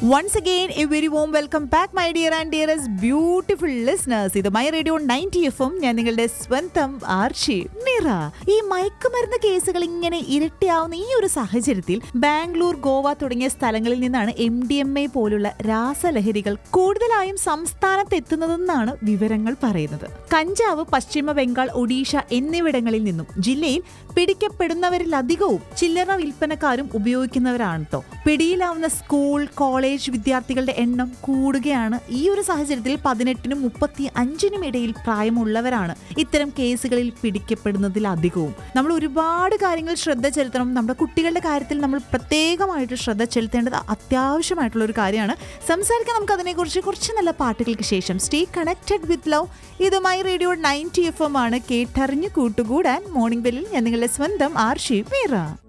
once again a very warm welcome back my dear and dearest beautiful listeners ഇത് my radio ninety എഫും ഞാൻ നിങ്ങളുടെ സ്വന്തം ആർഷി മിറ ഈ മയക്കുമരുന്ന് കേസുകൾ ഇങ്ങനെ ഇരട്ടിയാവുന്ന ഈ ഒരു സാഹചര്യത്തിൽ ബാംഗ്ലൂർ ഗോവ തുടങ്ങിയ സ്ഥലങ്ങളിൽ നിന്നാണ് എം ഡി എം എ പോലുള്ള രാസലഹരികൾ കൂടുതലായും സംസ്ഥാനത്ത് എത്തുന്നതെന്നാണ് വിവരങ്ങൾ പറയുന്നത് കഞ്ചാവ് പശ്ചിമ ബംഗാൾ ഒഡീഷ എന്നിവിടങ്ങളിൽ നിന്നും ജില്ലയിൽ പിടിക്കപ്പെടുന്നവരിലധികവും ചില്ലറ വിൽപ്പനക്കാരും ഉപയോഗിക്കുന്നവരാണ് കേട്ടോ പിടിയിലാവുന്ന സ്കൂൾ കോളേജ് വിദ്യാർത്ഥികളുടെ എണ്ണം കൂടുകയാണ് ഈ ഒരു സാഹചര്യത്തിൽ പതിനെട്ടിനും മുപ്പത്തി അഞ്ചിനും ഇടയിൽ പ്രായമുള്ളവരാണ് ഇത്തരം കേസുകളിൽ പിടിക്കപ്പെടുന്നതിലധികവും നമ്മൾ ഒരുപാട് കാര്യങ്ങൾ ശ്രദ്ധ ചെലുത്തണം നമ്മുടെ കുട്ടികളുടെ കാര്യത്തിൽ നമ്മൾ പ്രത്യേകമായിട്ട് ശ്രദ്ധ ചെലുത്തേണ്ടത് അത്യാവശ്യമായിട്ടുള്ള ഒരു കാര്യമാണ് സംസാരിക്കാൻ നമുക്ക് അതിനെക്കുറിച്ച് കുറച്ച് നല്ല പാട്ടുകൾക്ക് ശേഷം സ്റ്റേ കണക്റ്റഡ് വിത്ത് ലവ് ഇതുമായി റേഡിയോ നയൻറ്റി എഫ് എം ആണ് കേട്ടറിഞ്ഞ് കൂട്ടുകൂടാൻ മോർണിംഗ് ബെല്ലിൽ ഞാൻ നിങ്ങളുടെ സ്വന്തം ആർഷി മീറ